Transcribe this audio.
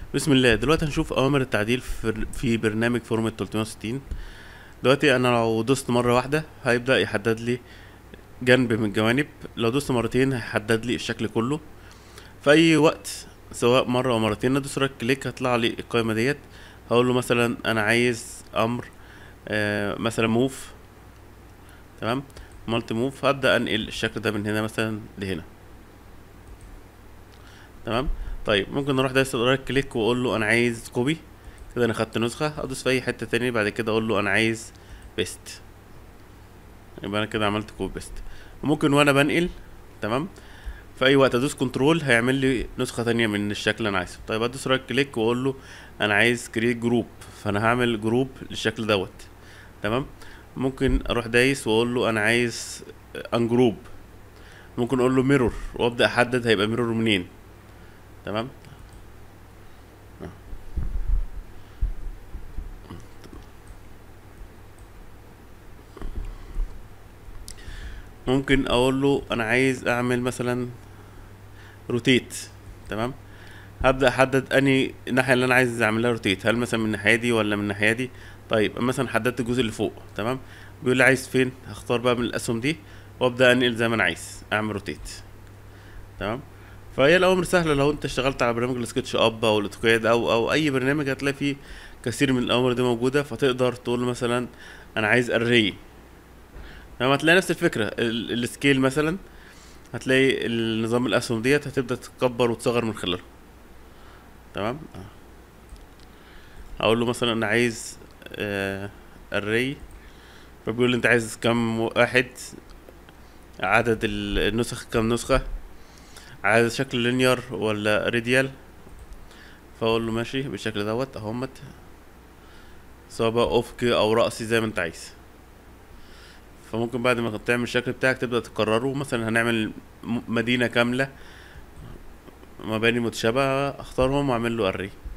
بسم الله دلوقتي هنشوف اوامر التعديل في في برنامج فورمة 360 دلوقتي انا لو دوست مره واحده هيبدا يحدد لي جنب من الجوانب لو دوست مرتين هيحدد لي الشكل كله في اي وقت سواء مره او مرتين ادوس رايت كليك هطلع لي القائمه ديت هقول له مثلا انا عايز امر آه مثلا موف تمام مالتي موف هبدا انقل الشكل ده من هنا مثلا لهنا تمام طيب ممكن نروح دايس رايت كليك واقول له انا عايز كوبي كده انا خدت نسخه ادوس في اي حته تاني بعد كده اقول له انا عايز بيست يبقى انا كده عملت كوبي بيست ممكن وانا بنقل تمام في اي وقت ادوس كنترول هيعمل لي نسخه تانية من الشكل اللي انا عايزه طيب ادوس رايت كليك واقول له انا عايز كريت جروب فانا هعمل جروب للشكل دوت تمام ممكن اروح دايس واقول له انا عايز ان جروب ممكن اقول له ميرور وابدا احدد هيبقى ميرور منين تمام ممكن اقول له انا عايز اعمل مثلا روتيت تمام هبدا احدد اني الناحيه اللي انا عايز اعملها روتيت هل مثلا من الناحيه دي ولا من الناحيه دي طيب مثلا حددت الجزء اللي فوق تمام بيقول لي عايز فين هختار بقى من الاسهم دي وابدا انقل زي ما انا عايز اعمل روتيت تمام فهي الاوامر سهله لو انت اشتغلت على برنامج السكتش اب او الاوتوكاد او او اي برنامج هتلاقي فيه كثير من الاوامر دي موجوده فتقدر تقول مثلا انا عايز اري تمام هتلاقي نفس الفكره ال- السكيل مثلا هتلاقي النظام الاسهم ديت هتبدا تكبر وتصغر من خلالها تمام اقول له مثلا انا عايز آه array فبيقول لي انت عايز كم واحد عدد ال- النسخ كم نسخة عايز شكل لينير ولا راديال فاقول له ماشي بالشكل دوت اهمت سواء بقى افقي او رأسي زي ما انت عايز فممكن بعد ما تعمل الشكل بتاعك تبدأ تكرره مثلا هنعمل م- مدينة كاملة مباني متشابهة اختارهم واعمل له array